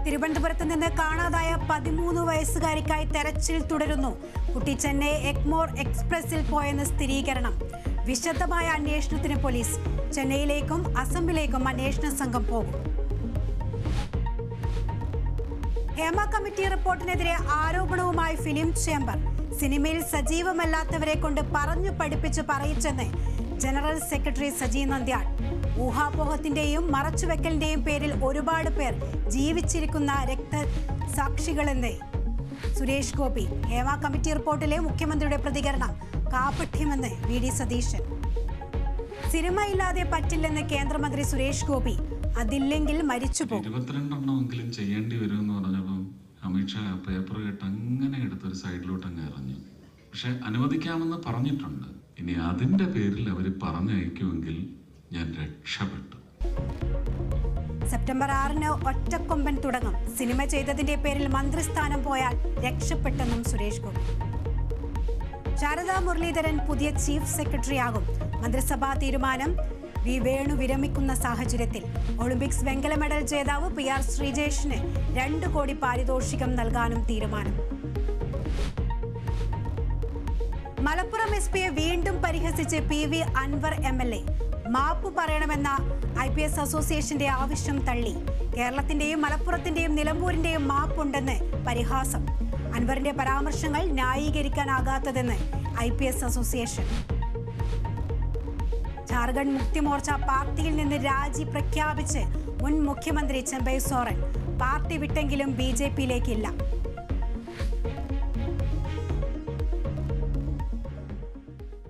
തിരുവനന്തപുരത്ത് നിന്ന് കാണാതായ പതിമൂന്ന് വയസ്സുകാരിക്കായി തെരച്ചിൽ തുടരുന്നു കുട്ടി ചെന്നൈ എഗ്മോർ എക്സ്പ്രസിൽ പോയെന്ന് സ്ഥിരീകരണം വിശദമായ അന്വേഷണത്തിന് പോലീസ് ചെന്നൈയിലേക്കും അസമിലേക്കും അന്വേഷണ സംഘം പോകും ഹേമ കമ്മിറ്റി റിപ്പോർട്ടിനെതിരെ ആരോപണവുമായി ഫിലിം ചേംബർ സിനിമയിൽ സജീവമല്ലാത്തവരെ കൊണ്ട് പറഞ്ഞു പഠിപ്പിച്ച് പറയിച്ചെന്ന് ജനറൽ സെക്രട്ടറി സജി നന്ദ്യാൾ ഊഹാപോഹത്തിന്റെയും മറച്ചുവെക്കലിന്റെയും പേരിൽ ഒരുപാട് പേർ ജീവിച്ചിരിക്കുന്ന രക്തസാക്ഷികളെന്ന് സുരേഷ് ഗോപി ഹേമ കമ്മിറ്റി റിപ്പോർട്ടിലെ മുഖ്യമന്ത്രിയുടെ പ്രതികരണം കാപഠ്യമെന്ന് വി ഡി സതീശൻ സിനിമ ഇല്ലാതെ പറ്റില്ലെന്ന് കേന്ദ്രമന്ത്രി സുരേഷ് ഗോപി അതില്ലെങ്കിൽ മരിച്ചുപോകും ഇരുപത്തിരണ്ടെണ്ണമെങ്കിലും ചെയ്യേണ്ടി വരും എന്ന് പറഞ്ഞപ്പം അമിത്ഷാ ആ പേപ്പർ കേട്ട് അങ്ങനെ എടുത്തൊരു സൈഡിലോട്ട് അങ്ങ് എറിഞ്ഞു പക്ഷെ അനുവദിക്കാമെന്ന് പറഞ്ഞിട്ടുണ്ട് ഇനി അതിന്റെ പേരിൽ അവർ പറഞ്ഞയക്കുമെങ്കിൽ ഞാൻ രക്ഷപ്പെട്ടു സെപ്റ്റംബർ ആറിന് ഒറ്റക്കൊമ്പൻ തുടങ്ങും സിനിമ ചെയ്തതിന്റെ പേരിൽ മന്ത്രിസ്ഥാനം പോയാൽ രക്ഷപ്പെട്ടെന്നും സുരേഷ് ഗോപി ശാരദാ മുരളീധരൻ പുതിയ ചീഫ് സെക്രട്ടറിയാകും മന്ത്രിസഭാ തീരുമാനം വി വേണു വിരമിക്കുന്ന സാഹചര്യത്തിൽ ഒളിമ്പിക്സ് വെങ്കല മെഡൽ ജേതാവ് പി ആർ ശ്രീജേഷിന് രണ്ട് കോടി പാരിതോഷികം നൽകാനും തീരുമാനം മലപ്പുറം എസ് പിയെ വീണ്ടും പരിഹസിച്ച് P V Anvar M L A മാപ്പ് പറയണമെന്ന ഐ പി എസ് അസോസിയേഷന്റെ ആവശ്യം തള്ളി കേരളത്തിന്റെയും മലപ്പുറത്തിന്റെയും നിലമ്പൂരിന്റെയും മാപ്പുണ്ടെന്ന് പരിഹാസം അൻവറിന്റെ പരാമർശങ്ങൾ ന്യായീകരിക്കാനാകാത്തതെന്ന് I P S association Jharkhand Mukti Morcha പാർട്ടിയിൽ നിന്ന് രാജി പ്രഖ്യാപിച്ച് മുൻ മുഖ്യമന്ത്രി ചെമ്പൈ സോറൻ പാർട്ടി വിട്ടെങ്കിലും ബി ജെ പിയിലേക്കില്ല